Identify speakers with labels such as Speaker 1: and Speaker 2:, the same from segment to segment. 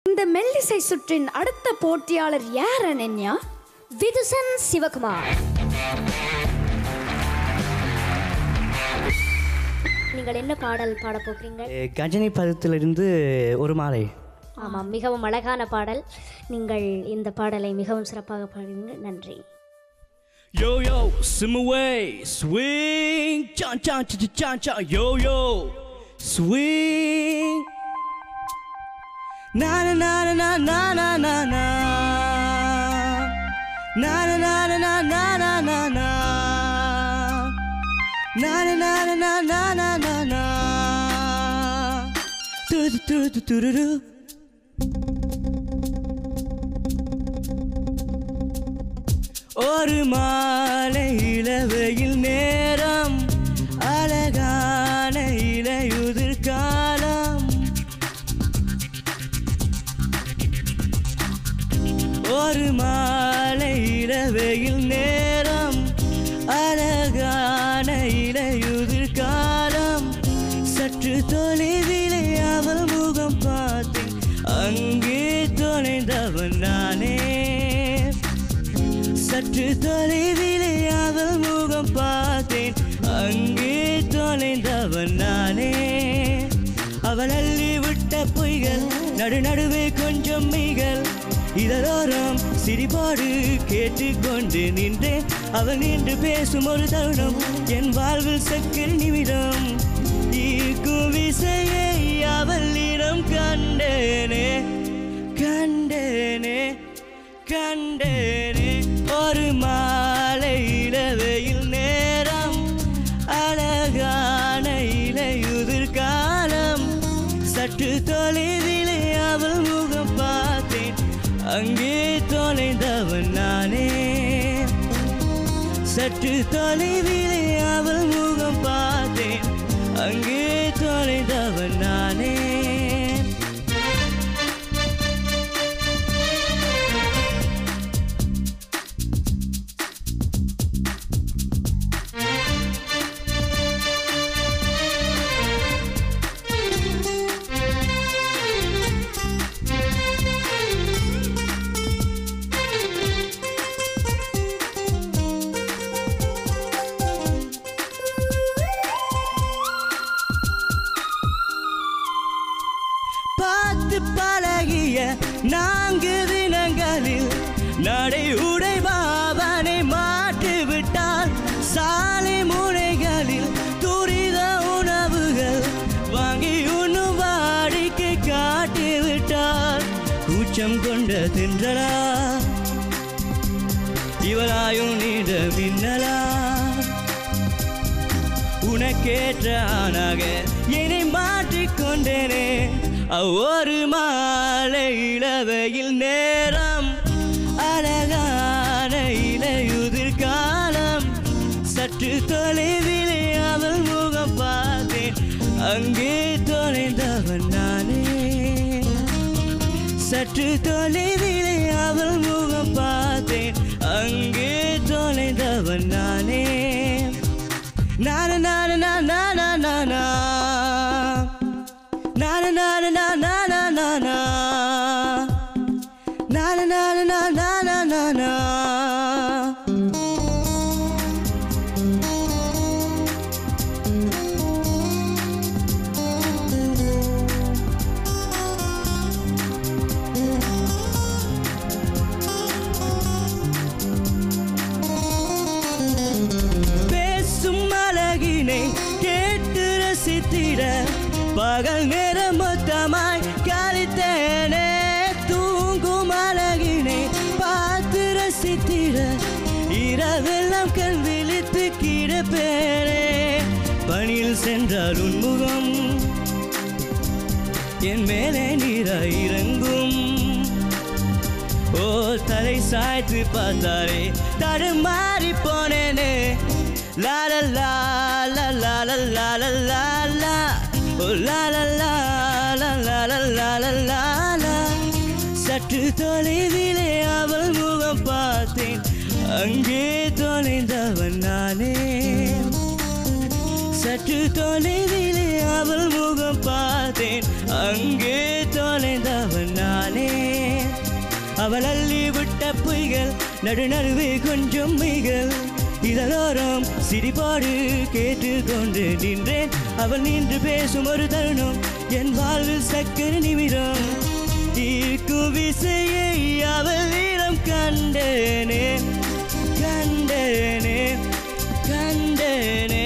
Speaker 1: இந்த மெல்லிசை சுற்றின் அடுத்த போட்டியாளர் யார் அனன்யா
Speaker 2: விதுசன் சிவகுமார் நீங்கள் என்ன பாடல் பாட போகிறீங்க
Speaker 3: அஹ் கஜினி பதத்திலிருந்து ஒரு மாலை
Speaker 2: ஆமாம் மிகவும் அழகான பாடல் நீங்கள் இந்த பாடலை மிகவும் சிறப்பாக பாடுங்க நன்றி
Speaker 3: Yo yo, simmer way, swing, cha cha cha cha cha cha, yo yo, swing. Na na na na na na na na na. Na na na na na na na na na. Na na na na na na na na na. Do do do do do do do. ஒரு மாலை இளவையில் நேரம் அழகான இலையுதிர் காலம் ஒரு மாலை இளவையில் நேரம் அழகான இலையுதிர் காலம் சற்று தொலைவிலே அவள் முகம் பார்த்தேன் அங்கே தொலைந்தவன் நானே சற்று தொலைவிலே அவள் முகம் பார்த்தேன் அங்கே தொலைந்தவன் நானே அவள் அள்ளி விட்ட பொய்கள் நடு நடுவே கொஞ்சம் மெய்கள் இதழோரம் சிரிப்பாடு கேட்டுக்கொண்டு நின்றேன் அவள் நின்று பேசும் ஒரு தருணம் என் வாழ்வில் சக்கர நிமிடம் ஈர்க்கும் விசையை அவளிடம் கண்டேனே கண்டேனே கண்டேனே ஒரு மாலை இளவையில் நேரம் அழகான இலையுதிர் காலம் சற்று தொலைவிலே அவள் முகம் பார்த்தேன் அங்கே தொலைந்தவன் நானே சற்று தொலைவிலே அவள் முகம் பார்த்தேன் அங்கே தொலைந்தவன் நானே பார்த்து பழகிய நான்கு தினங்களில் நடை உடை பாவனை மாற்றி விட்டால் சாலை முனைகளில் துரித உணவுகள் வாங்கி உண்ணும் வாடிக்கை காட்டி விட்டால் கூச்சம் கொண்ட தின்றலா இவளாயும் நீண்ட மின்னலா உனக்கேற்ற ஆணாக என்னை மாற்றிக்கொண்டேனே ஒரு மாலை இளவையில் நேரம் அழகான இலையுதிர் காலம் சற்று தொலைவிலே அவள் முகம் பார்த்தேன் அங்கே தொலைந்தவன் நானே சற்று தொலைவிலே அவள் முகம் பார்த்தேன் அங்கே தொலைந்தவன் நானே நான நான நான நான நான நான நான நான நான நான நான நான நான பேசும் அழகினை கேட்டு ரசித்திட பகல் நேரம் மொத்தமாய் கழித்தேனே தூங்கும் அழகினை பார்த்து ரசித்திட இரவெல்லாம் கண் விழித்து கிடப்பேனே பணியில் சென்றால் உன்முகம் என் மேலே நீராய் இறங்கும் ஓ தலை சாய்த்து பார்த்தாரே தடுமாறி போனேனே லால லால லால லால லாலா ஓ லால லால லால லால லாலா சற்று தொலைவிலே அவள் முகம் பார்த்தேன் அங்கே தொலைந்தவன் நானே சற்று தொலைவிலே அவள் முகம் பார்த்தேன் அங்கே தொலைந்தவன் நானே அவள் அள்ளி விட்ட பொய்கள் நடுநடுவே கொஞ்சம் மைகள் இதழோரம் சிரிப்பாடு கேட்டுக்கொண்டு நின்றேன் அவள் நின்று பேசும் ஒரு தருணம் என் வாழ்வில் சக்கர நிமிடம் ஈர்க்கும் விசையை அவள் இடம் கண்டேனே கண்டேனே கண்டேனே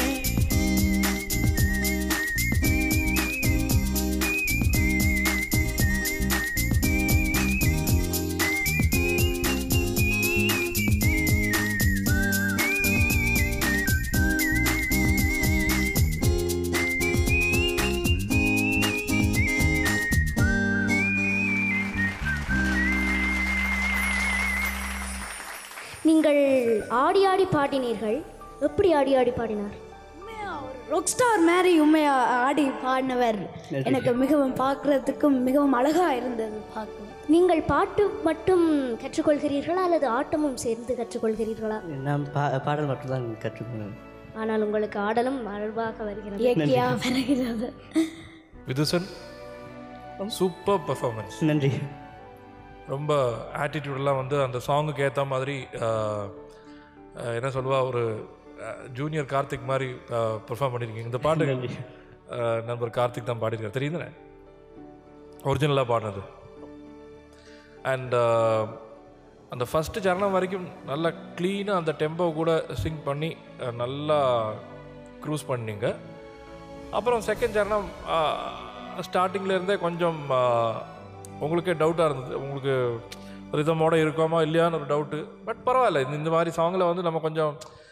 Speaker 2: நீங்கள் ஆடி ஆடி பாடினீர்கள் எப்படி ஆடி ஆடி பாடினார்
Speaker 1: ராக் ஸ்டார் மாதிரி உண்மையா ஆடி பாடினவர் எனக்கு மிகவும் பார்க்கறதுக்கும் மிகவும் அழகா இருந்தது பார்க்க
Speaker 2: நீங்கள் பாட்டு மட்டும் கற்றுக்கொள்கிறீர்களா அல்லது ஆட்டமும் சேர்ந்து கற்றுக்கொள்கிறீர்களா
Speaker 3: நான் பா பாடல் மட்டும்தான் கற்றுக்கணும்
Speaker 2: ஆனால் உங்களுக்கு ஆடலும் மரபாக வருகிறது
Speaker 1: இயற்கையா வருகிறது
Speaker 4: விதுசன் சூப்பர் பெர்ஃபார்மன்ஸ்
Speaker 3: நன்றி
Speaker 4: ரொம்ப ஆட்டிடியூடெல்லாம் வந்து அந்த சாங்குக்கு ஏற்ற மாதிரி ஆஹ், ஆஹ், என்ன சொல்லுவா ஒரு ஜூனியர் கார்த்திக் மாதிரி பெர்ஃபார்ம் பண்ணியிருக்கீங்க இந்த பாட்டு ஆஹ், நண்பர் கார்த்திக் தான் பாடியிருக்காரு தெரியுதுண்ணே ஒரிஜினலாக பாடினது அண்ட் அந்த ஃபஸ்ட்டு சரணம் வரைக்கும் நல்லா க்ளீனாக அந்த டெம்போ கூட சிங் பண்ணி அஹ், நல்லா க்ரூஸ் பண்ணீங்க அப்புறம் செகண்ட் சரணம் ஸ்டார்டிங்கில் இருந்தே கொஞ்சம் ஆஹ், உங்களுக்கே டவுட்டாக இருந்தது உங்களுக்கு ரிதமோட இருக்கோமா இல்லையான்னு ஒரு டவுட்டு பட் பரவாயில்ல இந்த இந்த மாதிரி சாங்கில் வந்து நம்ம கொஞ்சம்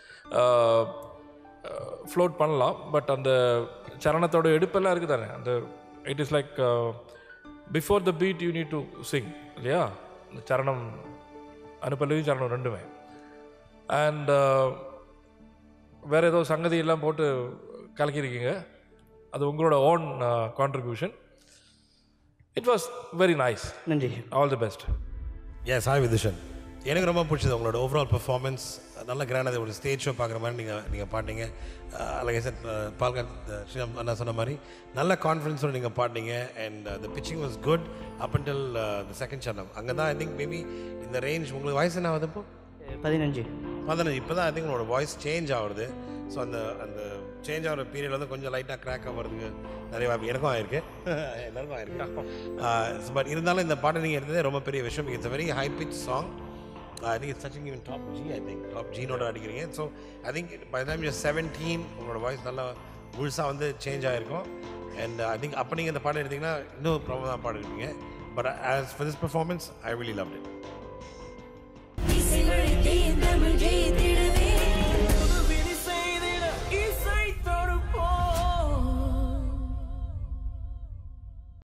Speaker 4: ஃப்ளோட் பண்ணலாம் பட் அந்த சரணத்தோட எடுப்பெல்லாம் இருக்குது தானே அந்த it is like before the beat you need to sing இல்லையா இந்த சரணம் அனுப்பல்லவி சரணம் ரெண்டுமே அண்ட் வேறு ஏதோ சங்கதி எல்லாம் போட்டு கலக்கியிருக்கீங்க அது உங்களோட own contribution it was very nice
Speaker 3: நன்றி
Speaker 4: all the best
Speaker 5: yes hi Vidhushan எனக்கு ரொம்ப பிடிச்சது உங்களோட ஓவரால் பெர்ஃபார்மன்ஸ் நல்ல கிராண்டாக ஒரு ஸ்டேஜ் ஷோ பார்க்குற மாதிரி நீங்கள் நீங்கள் பாடினீங்க லைக் சார் பால்கான் ஸ்ரீராம் அண்ணா சொன்ன மாதிரி நல்ல கான்ஃபிடன்ஸோட நீங்கள் பாடினீங்க and the pitching was good up until the second சரணம் அங்கே தான் ஐ திங்க் மேபி இந்த ரேஞ்ச் உங்களுக்கு வயசு என்ன ஆகுது இப்போ
Speaker 3: பதினஞ்சு
Speaker 5: பதினஞ்சு இப்போ தான் ஐ திங்க் உங்களோட வாய்ஸ் சேஞ்ச் ஆகுது ஸோ அந்த அந்த சேஞ்ச் ஆகிற பீரியட் வந்து கொஞ்சம் லைட்டாக கிராக் ஆகிறதுக்கு நிறைய வாய்ப்பு எனக்கும் ஆயிருக்கு எல்லாருக்கும் ஆயிருக்கு பட் இருந்தாலும் இந்த பாட்டை நீங்கள் எடுத்ததே ரொம்ப பெரிய விஷயம் it's very high pitch song I think it's touching even top G I think top ஜீனோட அடிக்கிறீங்க so I think by time your seventeen உங்களோட வாய்ஸ் நல்லா முழுசாக வந்து சேஞ்ச் ஆகிருக்கும் அண்ட் ஐ திங்க் அப்போ நீங்கள் இந்த பாடம் எடுத்தீங்கன்னா இன்னும் ப்ராப்ளம் தான் பாடிருக்கீங்க but as far this performance I really love it